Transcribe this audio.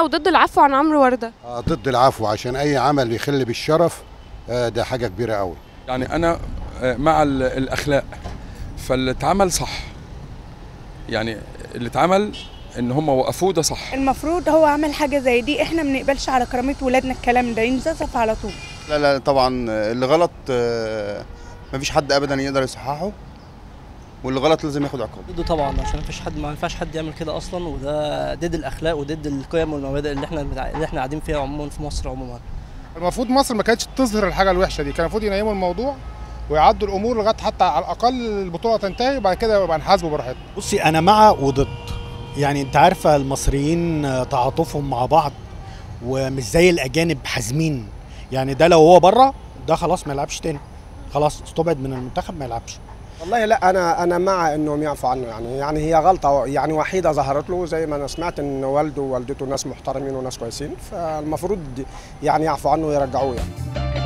وضد العفو عن عمرو ورده آه، ضد العفو عشان اي عمل يخل بالشرف آه، ده حاجه كبيره قوي يعني انا آه، مع ال- الاخلاق فاللي اتعمل صح يعني اللي اتعمل ان هم وقفوه ده صح المفروض هو عمل حاجه زي دي احنا ما بنقبلش على كرامه ولادنا الكلام ده ينزف على طول لا لا طبعا اللي غلط آه، مفيش حد ابدا يقدر يصححه واللي غلط لازم ياخد عقاب ضده طبعا عشان مفيش حد ما ينفعش حد يعمل كده اصلا وده ضد الاخلاق وضد القيم والمبادئ اللي احنا بتاع- اللي احنا قاعدين فيها عموما في مصر عموما المفروض مصر ما كانتش تظهر الحاجه الوحشه دي كان المفروض ينيموا الموضوع ويعدوا الامور لغايه حتى على الاقل البطوله تنتهي وبعد كده يبقى نحاسبه براحتنا بصي انا مع وضد يعني انت عارفه المصريين آه، تعاطفهم مع بعض ومش زي الاجانب حازمين يعني ده لو هو بره ده خلاص ما يلعبش تاني خلاص استبعد من المنتخب ما يلعبش والله لا انا انا مع انهم يعفوا عنه يعني يعني هي غلطه يعني وحيده ظهرت له زي ما انا سمعت ان والده ووالدته ناس محترمين وناس كويسين فالمفروض يعني يعفوا عنه ويرجعوه يعني